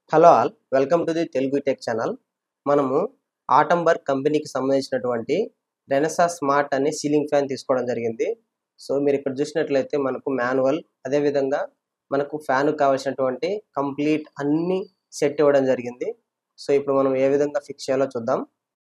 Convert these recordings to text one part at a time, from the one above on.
Hello all welcome to the Telugu tech channel మనము ఆటంబర్ కంపెనీకి సంబంధించినటువంటి రెనసా స్మార్ట్ అనే సీలింగ్ ఫ్యాన్ తీసుకోవడం జరిగింది సో మీరు ఇక్కడ చూసినట్లయితే మనకు మాన్యువల్ అదేవిధంగా మనకు ఫ్యాన్ కావాల్సినటువంటి కంప్లీట్ అన్ని సెట్ ఇవ్వడం జరిగింది సో ఇప్పుడు మనం ఏ విధంగా ఫిక్స్ చేయాలో చూద్దాం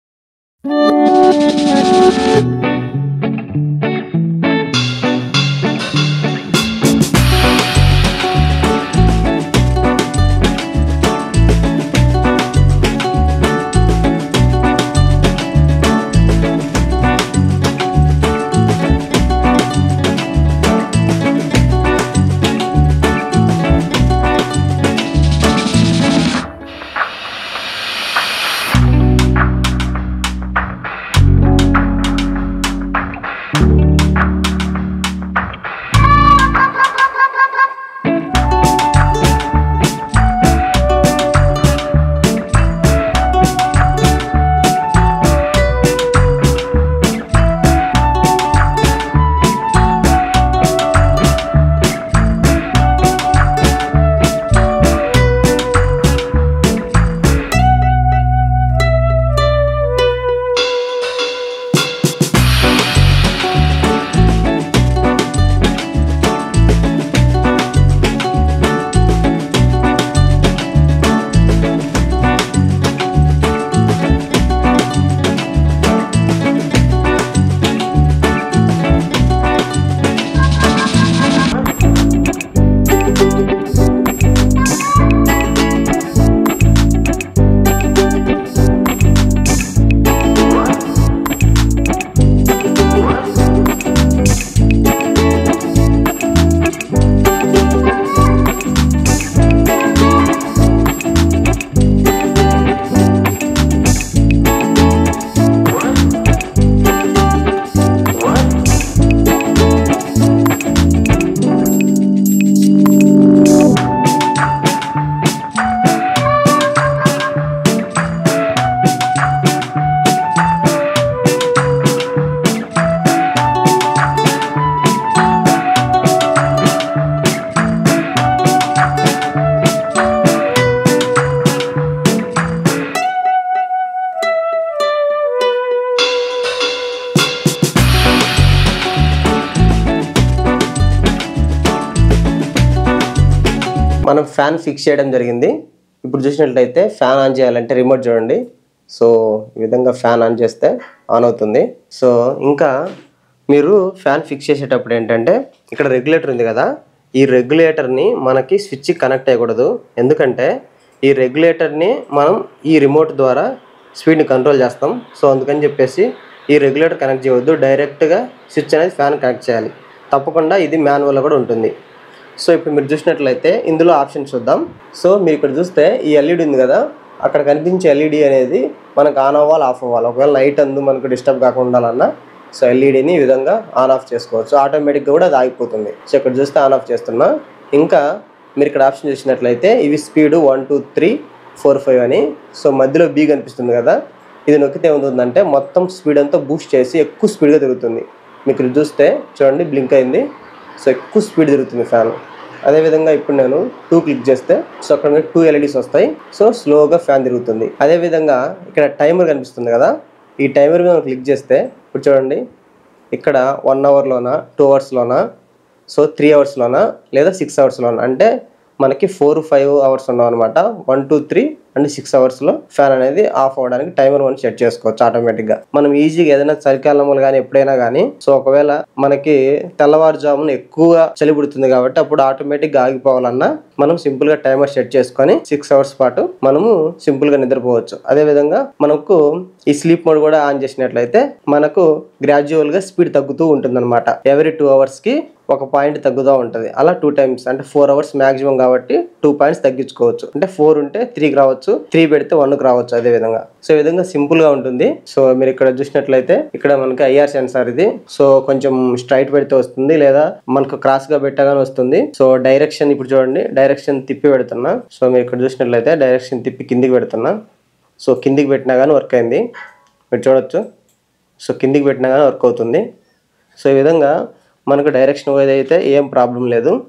మనం ఫ్యాన్ ఫిక్స్ చేయడం జరిగింది ఇప్పుడు చూసినట్లయితే ఫ్యాన్ ఆన్ చేయాలంటే రిమోట్ చూడండి సో ఈ విధంగా ఫ్యాన్ ఆన్ చేస్తే ఆన్ అవుతుంది సో ఇంకా మీరు ఫ్యాన్ ఫిక్స్ చేసేటప్పుడు ఏంటంటే ఇక్కడ రెగ్యులేటర్ ఉంది కదా ఈ రెగ్యులేటర్ని మనకి స్విచ్ కనెక్ట్ అయ్యకూడదు ఎందుకంటే ఈ రెగ్యులేటర్ని మనం ఈ రిమోట్ ద్వారా స్పీడ్ని కంట్రోల్ చేస్తాం సో అందుకని చెప్పేసి ఈ రెగ్యులేటర్ కనెక్ట్ చేయవద్దు డైరెక్ట్గా స్విచ్ అనేది ఫ్యాన్ కనెక్ట్ చేయాలి తప్పకుండా ఇది మాన్యువల్లో కూడా ఉంటుంది సో ఇప్పుడు మీరు చూసినట్లయితే ఇందులో ఆప్షన్ చూద్దాం సో మీరు ఇక్కడ చూస్తే ఈ ఎల్ఈడి ఉంది కదా అక్కడ కనిపించే ఎల్ఈడి అనేది మనకు ఆన్ అవ్వాలి ఆఫ్ అవ్వాలి ఒకవేళ నైట్ అందు మనకు డిస్టర్బ్ కాకుండా ఉండాలన్నా సో ఎల్ఈడిని ఈ విధంగా ఆన్ ఆఫ్ చేసుకోవచ్చు ఆటోమేటిక్గా కూడా అది ఆగిపోతుంది సో ఇక్కడ చూస్తే ఆన్ ఆఫ్ చేస్తున్నా ఇంకా మీరు ఇక్కడ ఆప్షన్ చూసినట్లయితే ఇవి speed one two three four five అని సో మధ్యలో బీ కనిపిస్తుంది కదా ఇది నొక్కితే ఏమవుతుందంటే మొత్తం స్పీడ్ అంతా బూస్ట్ చేసి ఎక్కువ స్పీడ్గా తిరుగుతుంది మీకు ఇక్కడ చూస్తే చూడండి బ్లింక్ అయింది సో ఎక్కువ స్పీడ్ తిరుగుతుంది ఫ్యాన్ అదేవిధంగా ఇప్పుడు నేను టూ క్లిక్ చేస్తే సో అక్కడ మీకు టూ ఎల్ఈడీస్ వస్తాయి సో స్లోగా ఫ్యాన్ తిరుగుతుంది అదేవిధంగా ఇక్కడ టైమర్ కనిపిస్తుంది కదా ఈ టైమర్ మీద క్లిక్ చేస్తే ఇప్పుడు చూడండి ఇక్కడ వన్ అవర్లోనా టూ అవర్స్లోనా సో త్రీ అవర్స్లోనా లేదా సిక్స్ అవర్స్లోనా అంటే మనకి ఫోర్ ఫైవ్ అవర్స్ ఉన్నాం అనమాట one two three and six అవర్స్లో ఫ్యాన్ అనేది ఆఫ్ అవ్వడానికి టైమర్ మనం సెట్ చేసుకోవచ్చు ఆటోమేటిక్గా మనం ఈజీగా ఏదైనా చలికాలంలో కానీ ఎప్పుడైనా కానీ సో ఒకవేళ మనకి తెల్లవారుజామున ఎక్కువ చలి పుడుతుంది కాబట్టి అప్పుడు ఆటోమేటిక్గా ఆగిపోవాలన్నా మనం సింపుల్గా టైమర్ సెట్ చేసుకొని సిక్స్ అవర్స్ పాటు మనము సింపుల్గా నిద్రపోవచ్చు అదేవిధంగా మనకు ఈ స్లీప్ మోడ్ కూడా ఆన్ చేసినట్లయితే మనకు గ్రాడ్యువల్గా స్పీడ్ తగ్గుతూ ఉంటుందన్నమాట ఎవ్రీ టూ అవర్స్కి ఒక పాయింట్ తగ్గుతూ ఉంటుంది అలా టూ టైమ్స్ అంటే ఫోర్ అవర్స్ మాక్సిమం కాబట్టి టూ పాయింట్స్ తగ్గించుకోవచ్చు అంటే ఫోర్ ఉంటే త్రీకి రావచ్చు త్రీ పెడితే వన్కి రావచ్చు అదే విధంగా సో ఈ విధంగా సింపుల్ గా ఉంటుంది సో మీరు ఇక్కడ చూసినట్లయితే ఇక్కడ మనకి ఐఆర్ సెన్సార్ ఇది సో కొంచెం స్ట్రైట్ పెడితే వస్తుంది లేదా మనకు క్రాస్ గా పెట్టగానే వస్తుంది సో డైరెక్షన్ ఇప్పుడు చూడండి డైరెక్షన్ తిప్పి పెడుతున్నా సో మీరు ఇక్కడ చూసినట్లయితే డైరెక్షన్ తిప్పి కిందికి పెడుతున్నా సో కిందికి పెట్టినా కానీ వర్క్ అయింది మీరు చూడొచ్చు సో కిందికి పెట్టినా కానీ వర్క్ అవుతుంది సో ఈ విధంగా మనకు డైరెక్షన్ ఏదైతే ఏం ప్రాబ్లం లేదు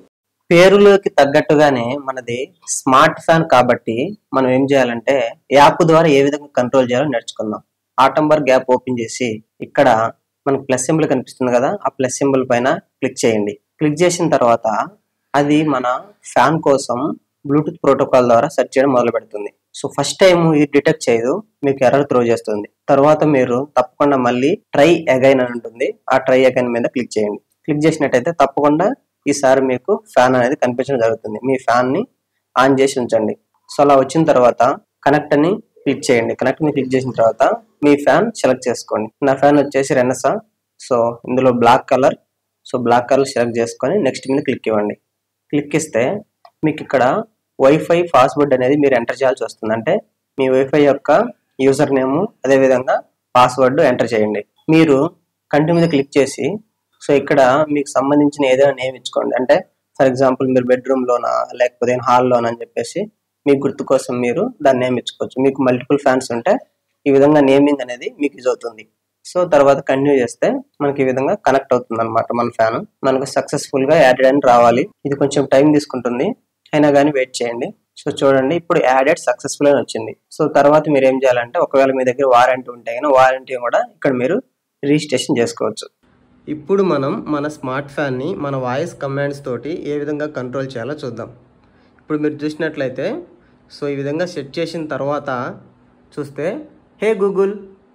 పేరులోకి తగ్గట్టుగానే మనది స్మార్ట్ ఫ్యాన్ కాబట్టి మనం ఏం చేయాలంటే యాప్ ద్వారా ఏ విధంగా కంట్రోల్ చేయాలో నేర్చుకుందాం ఆటంబర్ గ్యాప్ ఓపెన్ చేసి ఇక్కడ మనకు ప్లస్ సింబల్ కనిపిస్తుంది కదా ఆ ప్లస్ సింబల్ పైన క్లిక్ చేయండి క్లిక్ చేసిన తర్వాత అది మన ఫ్యాన్ కోసం బ్లూటూత్ ప్రోటోకాల్ ద్వారా సెర్చ్ చేయడం మొదలు పెడుతుంది సో ఫస్ట్ టైం ఇది డిటెక్ట్ చేయదు మీకు ఎర్రర్ త్రో చేస్తుంది తర్వాత మీరు తప్పకుండా మళ్ళీ ట్రై అగైన్ అని ఉంటుంది ఆ ట్రై అగైన్ మీద క్లిక్ చేయండి క్లిక్ చేసినట్టయితే తప్పకుండా ఈసారి మీకు ఫ్యాన్ అనేది కనిపించడం జరుగుతుంది మీ ఫ్యాన్ ని ఆన్ చేసి ఉంచండి సో అలా వచ్చిన తర్వాత కనెక్ట్ అని క్లిక్ చేయండి కనెక్ట్ ని క్లిక్ చేసిన తర్వాత మీ ఫ్యాన్ సెలెక్ట్ చేసుకోండి నా ఫ్యాన్ వచ్చేసి రెనసా సో ఇందులో black colour so black colour select చేసుకొని నెక్స్ట్ మీద క్లిక్ ఇవ్వండి క్లిక్ ఇస్తే మీకు ఇక్కడ వైఫై పాస్వర్డ్ అనేది మీరు ఎంటర్ చేయాల్సి వస్తుంది అంటే మీ వైఫై యొక్క యూజర్ నేమ్ అదేవిధంగా పాస్వర్డ్ ఎంటర్ చేయండి మీరు కంటి మీద క్లిక్ చేసి సో ఇక్కడ మీకు సంబంధించిన ఏదైనా నేమ్ ఇచ్చుకోండి అంటే ఫర్ ఎగ్జాంపుల్ మీరు బెడ్రూమ్ లోనా లేకపోతే హాల్లోనా అని చెప్పేసి మీ గుర్తు కోసం మీరు దాన్ని నేమ్ ఇచ్చుకోవచ్చు మీకు మల్టిపుల్ ఫ్యాన్స్ ఉంటే ఈ విధంగా నేమింగ్ అనేది మీకు యూజ్ అవుతుంది సో తర్వాత కంటిన్యూ చేస్తే మనకి ఈ విధంగా కనెక్ట్ అవుతుంది అనమాట మన ఫ్యాన్ మనకు సక్సెస్ఫుల్ గా యాడెడ్ అని రావాలి ఇది కొంచెం టైం తీసుకుంటుంది అయినా కానీ వెయిట్ చేయండి సో చూడండి ఇప్పుడు యాడెడ్ సక్సెస్ఫుల్ అని వచ్చింది సో తర్వాత మీరు ఏం చేయాలంటే ఒకవేళ మీ దగ్గర వారంటీ ఉంటే కనుక వారంటీ కూడా ఇక్కడ మీరు రిజిస్ట్రేషన్ చేసుకోవచ్చు ఇప్పుడు మనం మన స్మార్ట్ ఫ్యాన్ని మన వాయిస్ కమాండ్స్ తోటి ఏ విధంగా కంట్రోల్ చేయాలో చూద్దాం ఇప్పుడు మీరు చూసినట్లయితే సో ఈ విధంగా సెట్ చేసిన తర్వాత చూస్తే hey Google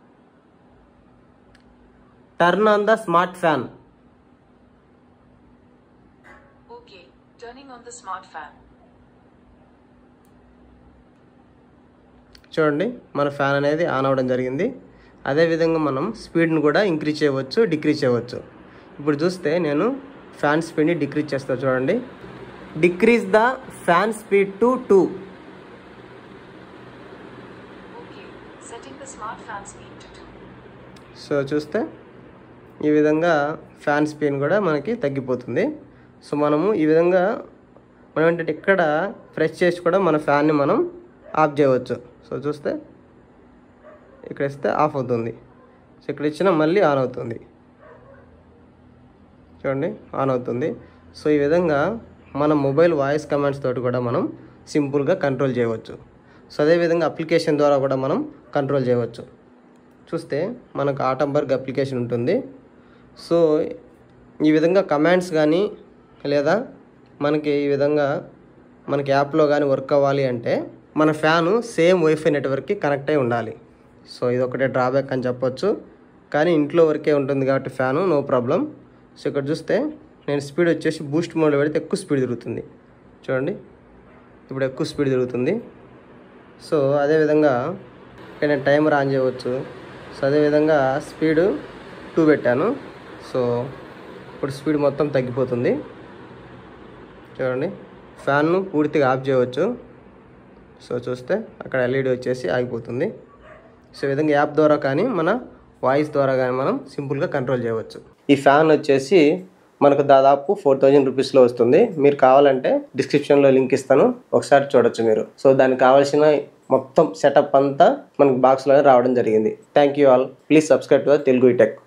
turn on the smart fan Okay, turning on the smart fan. చూడండి మన ఫ్యాన్ అనేది ఆన్ అవ్వడం జరిగింది అదేవిధంగా మనం స్పీడ్ని కూడా ఇంక్రీజ్ చేయవచ్చు డిక్రీజ్ చేయవచ్చు ఇప్పుడు చూస్తే నేను ఫ్యాన్ స్పీడ్ని డిక్రీజ్ చేస్తా చూడండి decrease the fan speed to two Okay, setting the smart fan speed to 2. So చూస్తే ఈ విధంగా ఫ్యాన్ స్పీడ్ కూడా మనకి తగ్గిపోతుంది సో మనము ఈ విధంగా మనం ఏంటంటే ఇక్కడ ప్రెస్ చేసి కూడా మన ఫ్యాన్ని మనం ఆఫ్ చేయవచ్చు సో చూస్తే ఇక్కడ ఇస్తే ఆఫ్ అవుతుంది సో ఇక్కడ ఇచ్చిన మళ్ళీ ఆన్ అవుతుంది చూడండి ఆన్ అవుతుంది సో ఈ విధంగా మన మొబైల్ వాయిస్ కమాండ్స్ తోటి కూడా మనం సింపుల్గా కంట్రోల్ చేయవచ్చు సో అదేవిధంగా అప్లికేషన్ ద్వారా కూడా మనం కంట్రోల్ చేయవచ్చు చూస్తే మనకు ఆటంబర్గ్ అప్లికేషన్ ఉంటుంది సో ఈ విధంగా కమాండ్స్ కానీ లేదా మనకి ఈ విధంగా మనకి యాప్లో కానీ వర్క్ అవ్వాలి అంటే మన ఫ్యాను సేమ్ వైఫై నెట్వర్క్కి కనెక్ట్ అయి ఉండాలి సో ఇది ఒకటే డ్రాబ్యాక్ అని చెప్పొచ్చు కానీ ఇంట్లో వరకే ఉంటుంది కాబట్టి ఫ్యాను నో ప్రాబ్లం సో ఇక్కడ చూస్తే నేను స్పీడ్ వచ్చేసి బూస్ట్ మోడ్లో పెడితే ఎక్కువ స్పీడ్ తిరుగుతుంది చూడండి ఇప్పుడు ఎక్కువ స్పీడ్ తిరుగుతుంది సో అదేవిధంగా ఇక్కడ నేను టైమర్ ఆన్ చేయవచ్చు సో అదేవిధంగా స్పీడ్ టూ పెట్టాను సో ఇప్పుడు స్పీడ్ మొత్తం తగ్గిపోతుంది చూడండి ఫ్యాన్ను పూర్తిగా ఆఫ్ చేయవచ్చు సో చూస్తే అక్కడ ఎల్ఈడి వచ్చేసి ఆగిపోతుంది సో ఈ విధంగా యాప్ ద్వారా కానీ మన వాయిస్ ద్వారా కానీ మనం సింపుల్గా కంట్రోల్ చేయవచ్చు ఈ ఫ్యాన్ వచ్చేసి మనకు దాదాపు ఫోర్ థౌజండ్ రూపీస్లో వస్తుంది మీరు కావాలంటే డిస్క్రిప్షన్లో లింక్ ఇస్తాను ఒకసారి చూడొచ్చు మీరు సో దానికి కావాల్సిన మొత్తం సెటప్ అంతా మనకి బాక్స్లోనే రావడం జరిగింది thank you all please subscribe to the Telugu tech